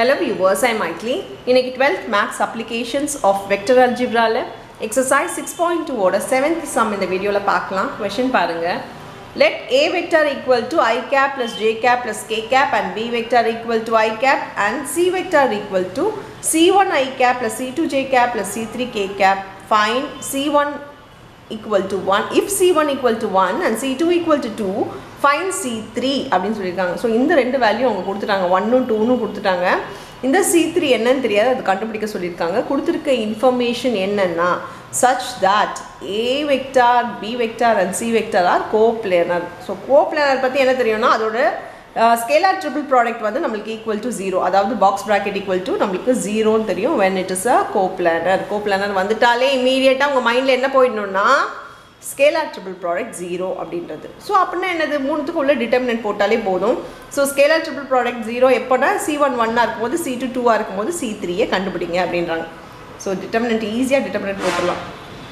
Hello viewers, I am Maitli. இன்னைக்கு 12th Maths Applications of Vector Algebraல exercise 6.2 ஓட 7th sum இந்த வீடியோவில் பார்க்கலாம் question பாருங்க let a vector equal to i cap plus j cap plus k cap and b vector equal to i cap and c vector equal to c1 i cap plus c2 j cap plus c3 k cap find c1 equal to 1 if c1 equal to 1 and c2 equal to 2 find c3 அப்படின்னு சொல்லியிருக்காங்க so இந்த ரெண்டு value அவங்க கொடுத்துட்டாங்க ஒன்னும் டூனும் கொடுத்துட்டாங்க இந்த C three என்னன்னு தெரியாது அது கண்டுபிடிக்க சொல்லியிருக்காங்க கொடுத்துருக்க இன்ஃபர்மேஷன் என்னன்னா such that a vector b vector and c vector are coplanar so coplanar பற்றி என்ன தெரியும்னா அதோட ஸ்கேலார் ட்ரிபிள் ப்ராடக்ட் வந்து நம்மளுக்கு ஈக்குவல் டு ஜீரோ அதாவது பாக்ஸ் ப்ராக்கெட் ஈக்குவல் டு நம்மளுக்கு ஜீரோன்னு தெரியும் when it is a coplanar coplanar வந்துட்டாலே இமீடியட்டாக உங்கள் மைண்டில் என்ன போயிடணும்னா ஸ்கேலார் ட்ரிபிள் ப்ராடக்ட் ஜீரோ அப்படின்றது ஸோ அப்படின்னா என்னது மூணுத்துக்கு உள்ள டிட்டர்மினன்ட் போட்டாலே போதும் so scalar triple product zero எப்போனா சி ஒன் ஒன்னாக இருக்கும்போது சி டூ டூவாக இருக்கும்போது சி த்ரீயே கண்டுபிடிங்க அப்படின்றாங்க ஸோ டிட்டர்மினன்ட் ஈஸியாக டிட்டர்மினன்ட் போட்டுடலாம்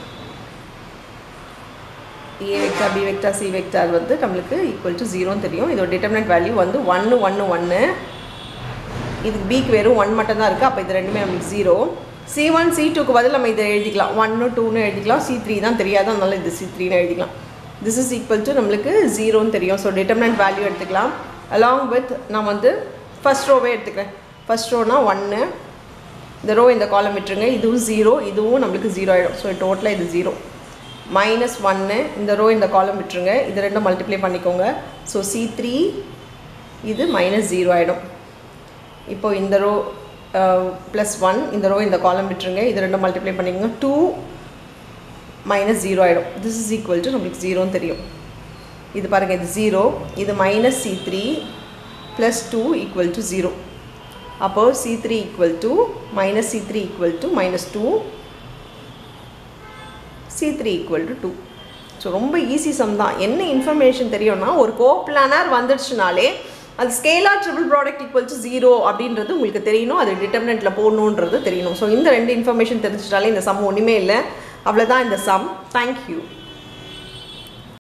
A vector B vector C vector வந்து நம்மளுக்கு ஈக்குவல் டு ஜீரோன்னு தெரியும் இதோட டிட்டர்மினன்ட் வேல்யூ வந்து ஒன்று ஒன்று ஒன்று இதுக்கு பிக்கு வெறும் ஒன் மட்டும் தான் இருக்குது அப்போ இது ரெண்டுமே நம்மளுக்கு ஜீரோ சி ஒன் சி டூக்கு பதில் நம்ம இதை எழுதிக்கலாம் ஒன்று டூன்னு எழுதிக்கலாம் சி த்ரீ தான் தெரியாது அதனால இது சி த்ரீன்னு எழுதிக்கலாம் திஸ் இஸ் ஈக்குவல் டு நம்மளுக்கு ஜீரோன்னு தெரியும் ஸோ டிட்டர்மினன்ட் வேல்யூ எடுத்துக்கலாம் அலாங் வித் நான் வந்து ஃபஸ்ட் ரோவே எடுத்துக்கிறேன் ஃபஸ்ட் ரோனா ஒன்று இந்த ரோ இந்த காலம் விட்டுருங்க இதுவும் ஜீரோ இதுவும் நம்மளுக்கு ஜீரோ ஆகிடும் ஸோ டோட்டலாக இது ஜீரோ மைனஸ் ஒன்று இந்த ரோ இந்த காலம் விட்டுருங்க இது ரெண்டும் மல்டிப்ளை பண்ணிக்கோங்க ஸோ சி த்ரீ இது மைனஸ் ஜீரோ ஆகிடும் இப்போது இந்த ரோ ப்ளஸ் ஒன் இந்த ரோ இந்த காலம் விட்டுருங்க இது ரெண்டும் மல்டிப்ளை பண்ணிக்கோங்க டூ மைனஸ் ஜீரோ ஆகிடும் திஸ் இஸ் ஈக்குவல் டு நம்மளுக்கு ஜீரோன்னு தெரியும் இது பாருங்கள் இது ஜீரோ இது minus C three plus two equal to zero அப்போது C three equal to minus C three equal to minus two C three equal to two so ரொம்ப ஈஸி சம் தான் என்ன இன்ஃபர்மேஷன் தெரியும்னா ஒரு கோப்ளானர் வந்துடுச்சுனாலே அது scalar triple product equal to zero அப்படின்றது உங்களுக்கு தெரியணும் அது டிட்டர்மினண்ட்டில் போடணுன்றது தெரியணும் ஸோ இந்த ரெண்டு இன்ஃபர்மேஷன் தெரிஞ்சிட்டாலே இந்த சம் ஒன்றுமே இல்லை அவ்வளோதான் இந்த சம் தேங்க்யூ